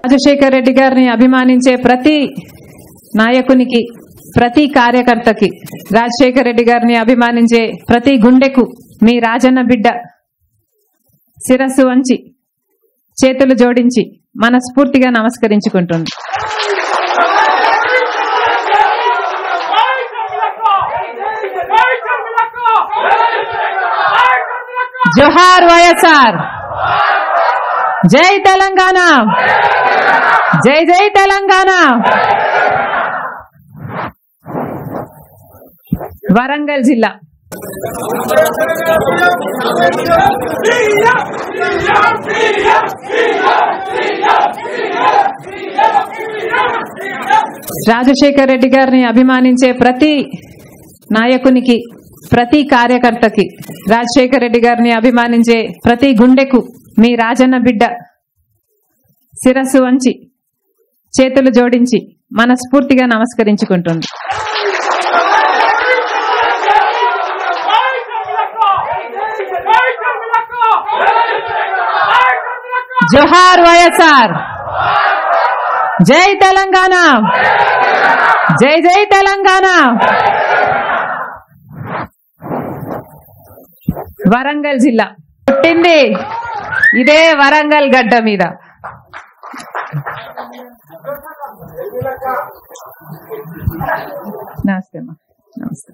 రాజశేఖర్ రెడ్డి గారిని అభిమానించే ప్రతి నాయకునికి ప్రతి కార్యకర్తకి రాజశేఖర్ రెడ్డి గారిని అభిమానించే ప్రతి గుండెకు మీ రాజన్న బిడ్డ శిరస్సు వంచి చేతులు జోడించి మనస్ఫూర్తిగా నమస్కరించుకుంటుంది జోహార్ వైఎస్ఆర్ జై తెలంగాణ జై జై తెలంగాణ వరంగల్ జిల్లా రాజశేఖర్ రెడ్డి గారిని అభిమానించే ప్రతి నాయకునికి ప్రతి కార్యకర్తకి రాజశేఖర్ రెడ్డి గారిని అభిమానించే ప్రతి గుండెకు మీ రాజన్న బిడ్డ శిరస్సు వంచి చేతులు జోడించి మనస్ఫూర్తిగా నమస్కరించుకుంటుంది జోహార్ వైఎస్ఆర్ జై తెలంగాణ జై జై తెలంగాణ వరంగల్ జిల్లా పుట్టింది ఇదే వరంగల్ గడ్డ మీద నమస్తే అమ్మా నమస్తే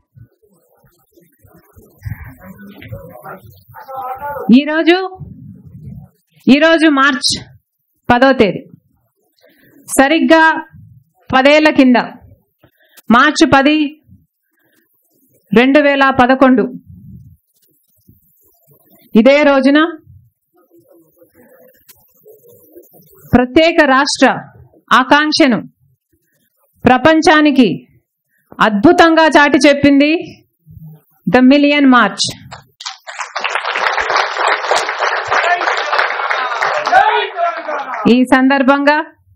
ఈరోజు ఈరోజు మార్చ్ పదో తేదీ సరిగ్గా పదేళ్ల కింద మార్చి పది రెండు వేల పదకొండు ఇదే రోజున ప్రత్యేక రాష్ట్ర ఆకాంక్షను ప్రపంచానికి అద్భుతంగా చాటి చెప్పింది ద మిలియన్ మార్చ్ ఈ సందర్భంగా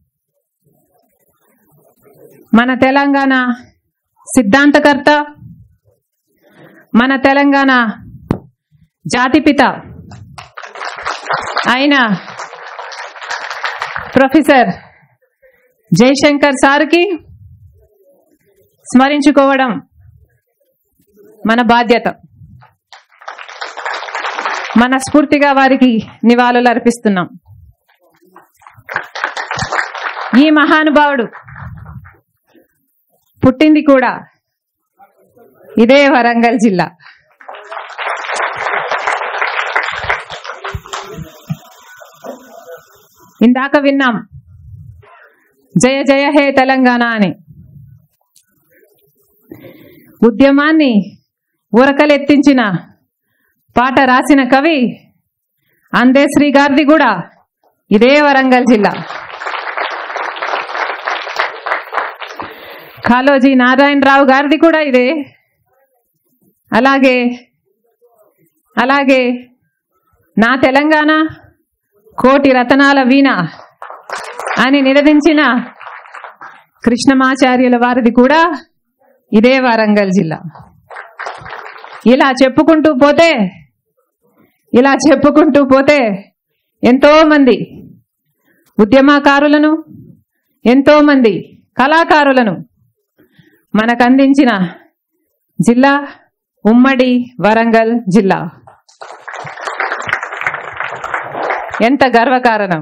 మన తెలంగాణ సిద్ధాంతకర్త మన తెలంగాణ జాతిపిత అయిన ప్రొఫెసర్ జయశంకర్ సార్కి స్మరించుకోవడం మన బాధ్యత మనస్ఫూర్తిగా వారికి నివాళులు అర్పిస్తున్నాం ఈ మహానుభావుడు పుట్టింది కూడా ఇదే వరంగల్ జిల్లా ఇందాక విన్నాం జయ జయ హే తెలంగాణ అని ఉద్యమాన్ని ఉరకలెత్తించిన పాట రాసిన కవి అందేశ్రీ గారిది కూడా ఇదే వరంగల్ జిల్లా కాలోజీ నారాయణరావు గారిది కూడా ఇదే అలాగే అలాగే నా తెలంగాణ కోటి రతనాల వీణ అని నినదించిన కృష్ణమాచార్యుల వారిది కూడా ఇదే వరంగల్ జిల్లా ఇలా చెప్పుకుంటూ పోతే ఇలా చెప్పుకుంటూ పోతే ఎంతో మంది ఉద్యమకారులను ఎంతో మంది కళాకారులను మనకు అందించిన జిల్లా ఉమ్మడి వరంగల్ జిల్లా ఎంత గర్వకారణం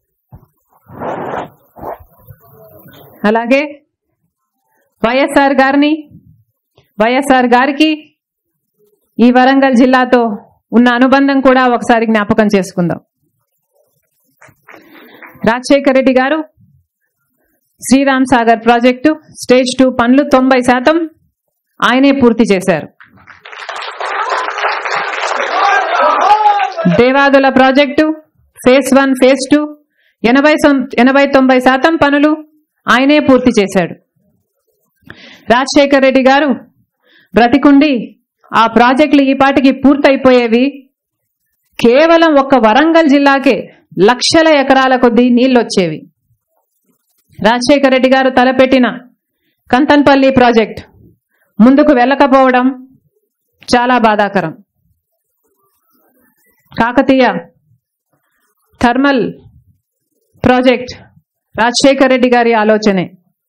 అలాగే వైఎస్ఆర్ గారిని వైఎస్ఆర్ గారికి ఈ వరంగల్ జిల్లాతో ఉన్న అనుబంధం కూడా ఒకసారి జ్ఞాపకం చేసుకుందాం Rajasekhara Reddy garu Sriram Sagar project stage two పనులు తొంభై శాతం ఆయనే పూర్తి చేశారు Devadula project phase one phase two ఎనభై సం- ఎనభై తొంభై శాతం పనులు ఆయనే పూర్తి చేశాడు రాజశేఖర్ రెడ్డి గారు బ్రతికుండి ఆ ప్రాజెక్టులు ఈ పాటికి పూర్తయిపోయేవి కేవలం ఒక్క వరంగల్ జిల్లాకే లక్షల ఎకరాల కొద్దీ నీళ్లొచ్చేవి రాజశేఖర రెడ్డి గారు తలపెట్టిన కంతన్పల్లి ప్రాజెక్ట్ ముందుకు వెళ్ళకపోవడం చాలా బాధాకరం కాకతీయ థర్మల్ ప్రాజెక్ట్ రాజశేఖర్ రెడ్డి గారి ఆలోచనే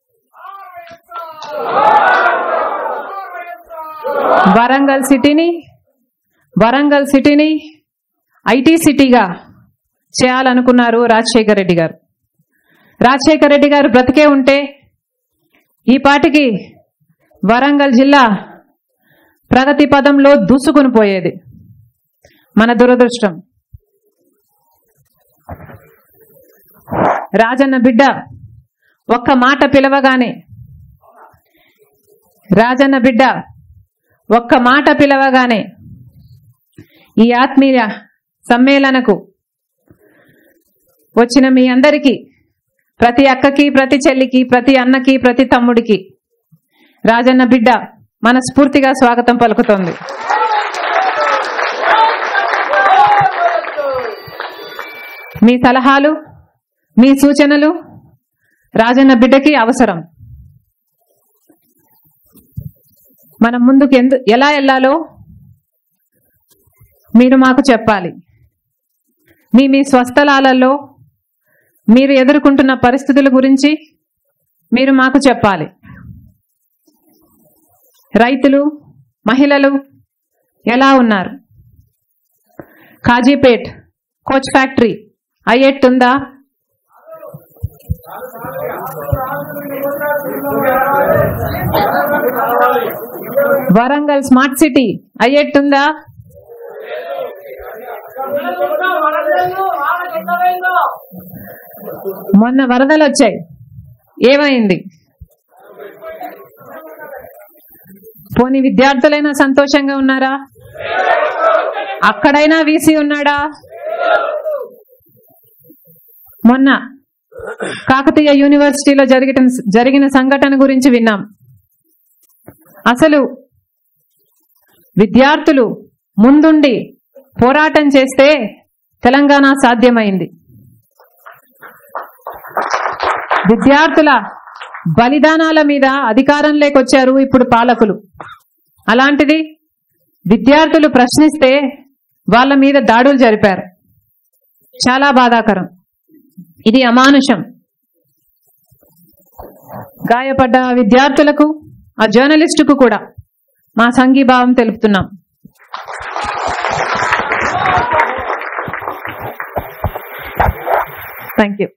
వరంగల్ సిటీని వరంగల్ సిటీని ఐటీ సిటీగా చేయాలనుకున్నారు రాజశేఖర్ రెడ్డి గారు రాజశేఖర్ రెడ్డి గారు బ్రతికే ఉంటే ఈ పాటికి వరంగల్ జిల్లా ప్రగతి పదంలో దూసుకుని పోయేది మన దురదృష్టం రాజన్న బిడ్డ ఒక్క మాట పిలవగానే రాజన్న బిడ్డ ఒక్క మాట పిలవగానే ఈ ఆత్మీయ సమ్మేళనకు వచ్చిన మీ అందరికీ ప్రతి అక్కకి ప్రతి చెల్లికి ప్రతి అన్నకి ప్రతి తమ్ముడికి రాజన్న బిడ్డ మనస్ఫూర్తిగా స్వాగతం పలుకుతోంది మీ సలహాలు మీ సూచనలు రాజన్న బిడ్డకి అవసరం మనం ముందుకు ఎందు ఎలా వెళ్ళాలో మీరు మాకు చెప్పాలి మీ మీ స్వస్థలాలలో మీరు ఎదుర్కొంటున్న పరిస్థితుల గురించి మీరు మాకు చెప్పాలి రైతులు మహిళలు ఎలా ఉన్నారు కాజీపేట్ కోచ్ ఫ్యాక్టరీ అయ్యేట్టుందా వరంగల్ స్మార్ట్ సిటీ అయ్యేట్టుందా మొన్న వరదలు వచ్చాయి ఏమైంది పోనీ విద్యార్థులైనా సంతోషంగా ఉన్నారా అక్కడైనా వీసీ ఉన్నాడా మొన్న కాకతీయ యూనివర్సిటీలో జరిగిన జరిగిన సంఘటన గురించి విన్నాం అసలు విద్యార్థులు ముందుండి పోరాటం చేస్తే తెలంగాణ సాధ్యమైంది విద్యార్థుల బలిదానాల మీద అధికారం లేకొచ్చారు ఇప్పుడు పాలకులు అలాంటిది విద్యార్థులు ప్రశ్నిస్తే వాళ్ళ మీద దాడులు జరిపారు చాలా బాధాకరం ఇది అమానుషం గాయపడ్డ విద్యార్థులకు ఆ జర్నలిస్టుకు కూడా మా సంఘీభావం తెలుపుతున్నాం థ్యాంక్ యూ